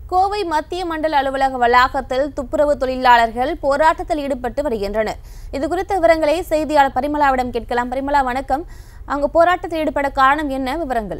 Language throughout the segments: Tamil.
கோவை மத்திய மண்டல அலுவலக வளாகத்தில் துப்புரவு தொழிலாளர்கள் போராட்டத்தில் ஈடுபட்டு வருகின்றனர் இது குறித்த விவரங்களை செய்தியாளர் பரிமளாவிடம் கேட்கலாம் பரிமளா வணக்கம் அங்கு போராட்டத்தில் ஈடுபட காரணம் என்ன விவரங்கள்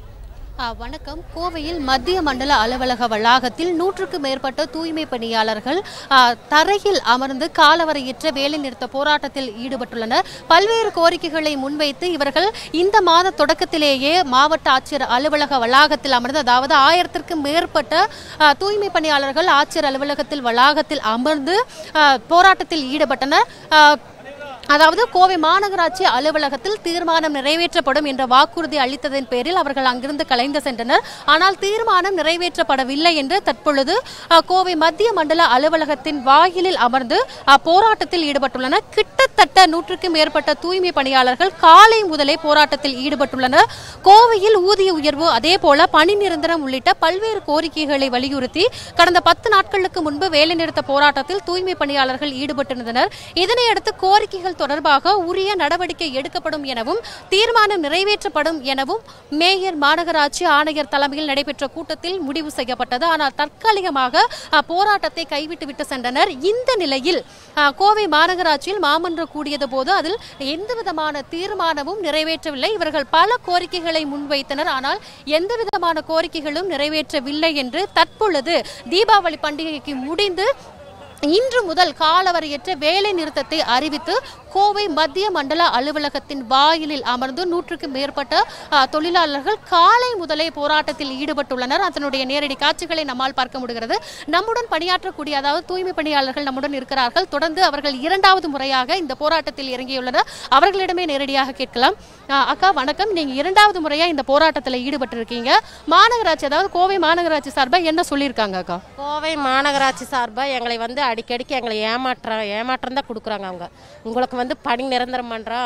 ஆ, வணக்கம் கோவையில் மத்திய மண்டல அலுவலக வளாகத்தில் நூற்றுக்கு மேற்பட்ட தூய்மை பணியாளர்கள் ஆ, தரையில் அமர்ந்து காலவரையற்ற வேலைநிறுத்த போராட்டத்தில் ஈடுபட்டுள்ளனர் பல்வேறு கோரிக்கைகளை முன்வைத்து இவர்கள் இந்த மாத தொடக்கத்திலேயே மாவட்ட ஆட்சியர் அலுவலக வளாகத்தில் அமர்ந்து அதாவது ஆயிரத்திற்கும் மேற்பட்ட ஆ, தூய்மை பணியாளர்கள் ஆட்சியர் அலுவலகத்தில் வளாகத்தில் அமர்ந்து ஆ, போராட்டத்தில் ஈடுபட்டனர் ஆ, அதாவது கோவை மாநகராட்சி அலுவலகத்தில் தீர்மானம் நிறைவேற்றப்படும் என்ற வாக்குறுதி அளித்ததன் பேரில் அவர்கள் அங்கிருந்து கலைந்து சென்றனர் ஆனால் தீர்மானம் நிறைவேற்றப்படவில்லை என்று தற்பொழுது அஹ், கோவை மத்திய மண்டல அலுவலகத்தின் வாயிலில் அமர்ந்து அஹ், போராட்டத்தில் ஈடுபட்டுள்ளனர் கிட்டத்தட்ட நூற்றுக்கும் மேற்பட்ட தூய்மை பணியாளர்கள் காலை முதலே போராட்டத்தில் ஈடுபட்டுள்ளனர் கோவையில் ஊதிய உயர்வு அதே போல பணி நிரந்தரம் உள்ளிட்ட பல்வேறு கோரிக்கைகளை வலியுறுத்தி கடந்த பத்து நாட்களுக்கு முன்பு வேலைநிறுத்த போராட்டத்தில் தூய்மை பணியாளர்கள் ஈடுபட்டிருந்தனர் இதனையடுத்து கோரிக்கைகள் தொடர்பாக உரிய நடவடிக்கை எடுக்கப்படும் எனவும் தீர்மானம் நிறைவேற்றப்படும் எனவும் மேயர் மாநகராட்சி ஆணையர் தலைமையில் நடைபெற்ற கூட்டத்தில் முடிவு செய்யப்பட்டது ஆனால் தற்காலிகமாக அஹ், போராட்டத்தை கைவிட்டு விட்டு சென்றனர் இந்த நிலையில் அஹ், கோவை மாநகராட்சியில் மாமன்றம் கூடியது போது அதில் எந்த விதமான தீர்மானமும் நிறைவேற்றவில்லை இவர்கள் பல கோரிக்கைகளை முன்வைத்தனர் ஆனால் எந்த விதமான கோரிக்கைகளும் நிறைவேற்றவில்லை என்று தற்பொழுது தீபாவளி பண்டிகைக்கு முடிந்து இன்று முதல் காலவரையற்ற வேலை நிறுத்தத்தை அறிவித்து கோவை மத்திய மண்டல அலுவலகத்தின் வாயிலில் அமர்ந்து நூற்றுக்கும் மேற்பட்ட ஆ, தொழிலாளர்கள் காலை முதலே போராட்டத்தில் ஈடுபட்டுள்ளனர் அதனுடைய நேரடி காட்சிகளை நம்மால் பார்க்க முடிகிறது நம்முடன் பணியாற்றக்கூடிய அதாவது தூய்மை பணியாளர்கள் நம்முடன் இருக்கிறார்கள் தொடர்ந்து அவர்கள் இரண்டாவது முறையாக இந்த போராட்டத்தில் இறங்கியுள்ளனர் அவர்களிடமே நேரடியாக கேட்கலாம் ஆ, அக்கா வணக்கம் நீங்க இரண்டாவது முறையா இந்த போராட்டத்தில் ஈடுபட்டிருக்கீங்க மாநகராட்சி அதாவது கோவை மாநகராட்சி சார்பாக என்ன சொல்லியிருக்காங்க அக்கா கோவை மாநகராட்சி சார்பாக எங்களை வந்து அடிக்கடிக்கு எங்களை ஏமாற்ற ஏமாற்றம் தான் கொடுக்குறாங்க அவங்க உங்களுக்கு வந்து பணி நிரந்தரம் பண்ணுறோம்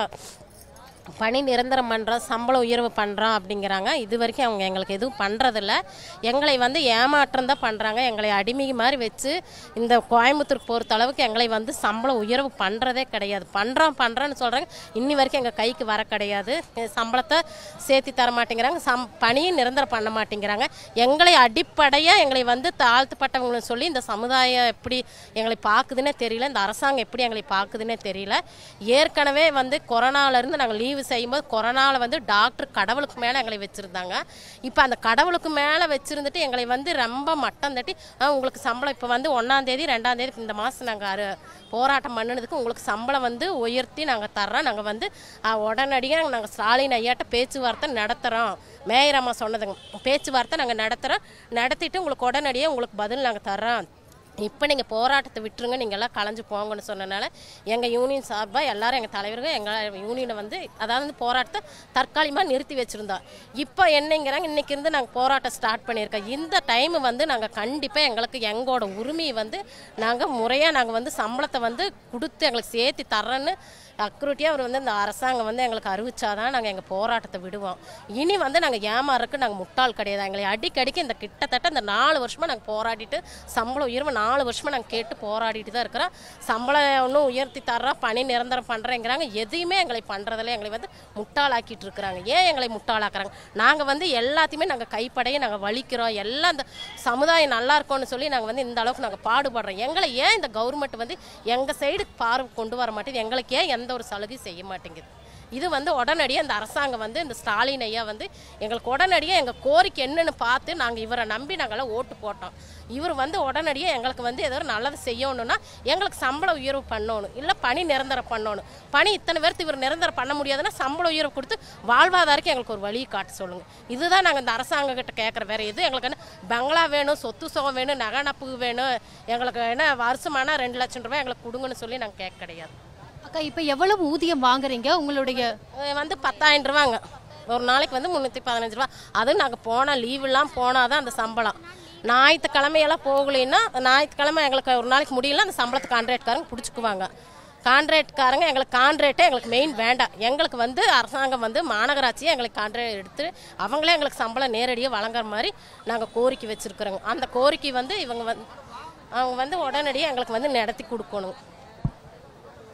பணி நிரந்தரம் பண்ணுறோம் சம்பள உயர்வு பண்ணுறோம் அப்படிங்கிறாங்க இது வரைக்கும் அவங்க எங்களுக்கு எதுவும் பண்ணுறதில்ல எங்களை வந்து ஏமாற்றம் தான் பண்ணுறாங்க எங்களை அடிமை மாதிரி வச்சு இந்த கோயம்புத்தூருக்கு பொறுத்த அளவுக்கு எங்களை வந்து சம்பள உயர்வு பண்ணுறதே கிடையாது பண்ணுறோம் பண்ணுறோன்னு சொல்கிறாங்க இன்னி வரைக்கும் எங்கள் கைக்கு வர கிடையாது எ- சம்பளத்தை சேர்த்தி தர மாட்டேங்கிறாங்க சம் பணியும் நிரந்தரம் பண்ண மாட்டேங்கிறாங்க எங்களை அடிப்படையாக எங்களை வந்து தாழ்த்தப்பட்டவங்கன்னு சொல்லி இந்த சமுதாயம் எப்படி எங்களை பார்க்குதுன்னே தெரியல இந்த அரசாங்கம் எப்படி எங்களை பார்க்குதுன்னே தெரியல ஏற்கனவே வந்து கொரோனாலேருந்து நாங்கள் லீவு செய்யும்போது கொரோனாவில் வந்து டாக்டர் கடவுளுக்கு மேலே எங்களை வச்சுருந்தாங்க இப்போ அந்த கடவுளுக்கு மேலே வச்சுருந்துட்டு எங்களை வந்து ரொம்ப மட்டம் தட்டி "ஆ, உங்களுக்கு சம்பளம் இப்போ வந்து ஒன்றாந்தேதி ரெண்டாந்தேதி இந்த மாதம் நாங்கள் அரு போராட்டம் பண்ணினதுக்கு உங்களுக்கு சம்பளம் வந்து உயர்த்தி நாங்கள் தர்றோம் நாங்கள் வந்து ஆ, உடனடியாக நாங்கள் ஸ்டாலின் ஐயாட்ட பேச்சுவார்த்தை நடத்துகிறோம் மேயர் அம்மா சொன்னதுங்க பேச்சுவார்த்தை நாங்கள் நடத்துகிறோம் நடத்திட்டு உங்களுக்கு உடனடியாக உங்களுக்கு பதில் நாங்கள் தர்றோம் இப்போ நீங்கள் போராட்டத்தை விட்டுருங்க நீங்கள் எல்லாம் கலைஞ்சு போங்கன்னு சொன்னனால எங்கள் யூனியன் சார்பாக எல்லாரும் எங்கள் தலைவர்கள் எங்கள் யூனியனை வந்து அதாவது வந்து போராட்டத்தை தற்காலிகமாக நிறுத்தி வச்சுருந்தோம் இப்போ என்னங்கிறாங்க இன்னைக்கு இருந்து நாங்கள் போராட்டம் ஸ்டார்ட் பண்ணியிருக்கோம் இந்த டைம் வந்து நாங்கள் கண்டிப்பாக எங்களுக்கு எங்களோட உரிமையை வந்து நாங்கள் முறையாக நாங்கள் வந்து சம்பளத்தை வந்து கொடுத்து எங்களுக்கு சேர்த்து தர்றேன்னு அக்ரூட்டியாக அவர் வந்து இந்த அரசாங்கம் வந்து எங்களுக்கு அறிவிச்சாதான் நாங்கள் எங்கள் போராட்டத்தை விடுவோம் இனி வந்து நாங்கள் ஏமாறக்கு நாங்கள் முட்டாள் கிடையாது எங்களை அடிக்கடிக்கு இந்த கிட்டத்தட்ட இந்த நாலு வருஷமாக நாங்கள் போராடிட்டு சம்பளம் உயர்வு நாலு வருஷமாக நாங்கள் கேட்டு போராடிட்டு தான் இருக்கிறோம் சம்பளம் ஒன்றும் உயர்த்தி தர்றோம் பணி நிரந்தரம் பண்ணுறேங்கிறாங்க எதையுமே எங்களை பண்ணுறதில்ல எங்களை வந்து முட்டாளாக்கிட்டு இருக்கிறாங்க ஏன் எங்களை முட்டாளாக்குறாங்க நாங்கள் வந்து எல்லாத்தையுமே நாங்கள் கைப்படையை நாங்கள் வலிக்கிறோம் எல்லாம் இந்த சமுதாயம் நல்லா இருக்கும்னு சொல்லி நாங்கள் வந்து இந்த அளவுக்கு நாங்கள் பாடுபடுறோம் எங்களை ஏன் இந்த கவர்மெண்ட் வந்து எங்கள் சைடு பார்வை கொண்டு வர மாட்டேங்குது எங்களுக்கு ஏன் எந்த ஒரு சலுகையும் செய்ய மாட்டேங்குது இது வந்து உடனடியாக இந்த அரசாங்கம் வந்து இந்த ஸ்டாலின் ஐயா வந்து எங்களுக்கு உடனடியாக எங்கள் கோரிக்கை என்னன்னு பார்த்து நாங்கள் இவரை நம்பி நாங்களாம் ஓட்டு போட்டோம் இவர் வந்து உடனடியாக எங்களுக்கு வந்து ஏதோ ஒரு நல்லது செய்யணும்னா எங்களுக்கு சம்பள உயர்வு பண்ணணும் இல்லை பணி நிரந்தரம் பண்ணணும் பணி இத்தனை பேர்த்து இவர் நிரந்தரம் பண்ண முடியாதுன்னா சம்பள உயர்வு கொடுத்து வாழ்வாதாரக்கு எங்களுக்கு ஒரு வழி காட்ட சொல்லுங்கள் இதுதான் நாங்கள் இந்த அரசாங்கம் கிட்ட கேட்குற வேற எது எங்களுக்கு என்ன பங்களா வேணும் சொத்து சுகம் வேணும் நகை நப்பு வேணும் எங்களுக்கு என்ன வருஷமானா ரெண்டு லட்சம் ரூபாய் எங்களுக்கு கொடுங்கன்னு சொல்லி நாங்கள் கேட்க கிடையாது அக்கா இப்போ எவ்வளவு ஊதியம் வாங்குறீங்க உங்களுடைய அஹ் வந்து பத்தாயிரம் ரூபாங்க ஒரு நாளைக்கு வந்து முந்நூற்றி பதினஞ்சு ரூபா அதுவும் நாங்கள் போனால் லீவெல்லாம் போனால் தான் அந்த சம்பளம் ஞாயிற்றுக்கிழமையெல்லாம் போகலைன்னா ஞாயிற்றுக்கிழமை எங்களுக்கு ஒரு நாளைக்கு முடியல அந்த சம்பளத்தை கான்ட்ராக்ட்காரங்க பிடிச்சிக்குவாங்க கான்ட்ராக்ட்காரங்க எங்களுக்கு கான்ட்ராக்டே எங்களுக்கு மெயின் வேண்டாம் எங்களுக்கு வந்து அரசாங்கம் வந்து மாநகராட்சியே எங்களுக்கு கான்ட்ராக்ட் எடுத்து அவங்களே எங்களுக்கு சம்பளம் நேரடியாக வழங்குற மாதிரி நாங்கள் கோரிக்கை வச்சுருக்குறோங்க அந்த கோரிக்கை வந்து இவங்க வந்து அவங்க வந்து உடனடியாக எங்களுக்கு வந்து நடத்தி கொடுக்கணும்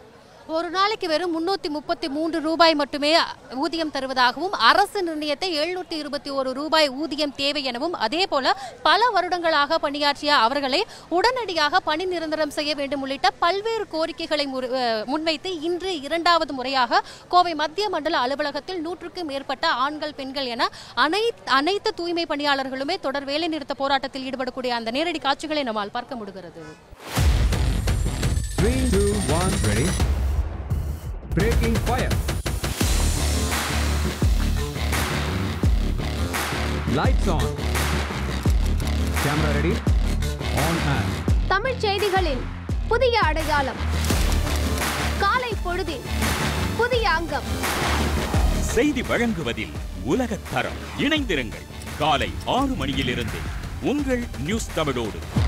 ஒரு நாளைக்கு வெறும் முன்னூத்தி முப்பத்தி மூன்று ரூபாய் மட்டுமே ஊதியம் தருவதாகவும் அரசு நிர்ணயத்தை எழுநூற்றி இருபத்தி ஒரு ரூபாய் ஊதியம் தேவை எனவும் அதே போல பல வருடங்களாக பணியாற்றிய அவர்களை உடனடியாக பணி நிரந்தரம் செய்ய வேண்டும் உள்ளிட்ட பல்வேறு கோரிக்கைகளை முறு- அஹ் முன்வைத்து இன்று இரண்டாவது முறையாக கோவை மத்திய மண்டல அலுவலகத்தில் நூற்றுக்கும் மேற்பட்ட ஆண்கள் பெண்கள் என அனைத்து அனைத்து தூய்மை பணியாளர்களுமே தொடர் வேலைநிறுத்த போராட்டத்தில் ஈடுபடக்கூடிய அந்த நேரடி காட்சிகளை நம்மால் பார்க்க முடிகிறது Three, two, one, ready. Breaking fire. Lights on. Camera ready. On and. Tamil செய்திகளின் புதிய அடையாளம் காலை பொழுதின் புதிய அங்கம் செய்தி வழங்குவதில் உலகத் தரம் இணைந்திருங்கள் காலை ஆறு மணியிலிருந்து உங்கள் நியூஸ் தமிழோடு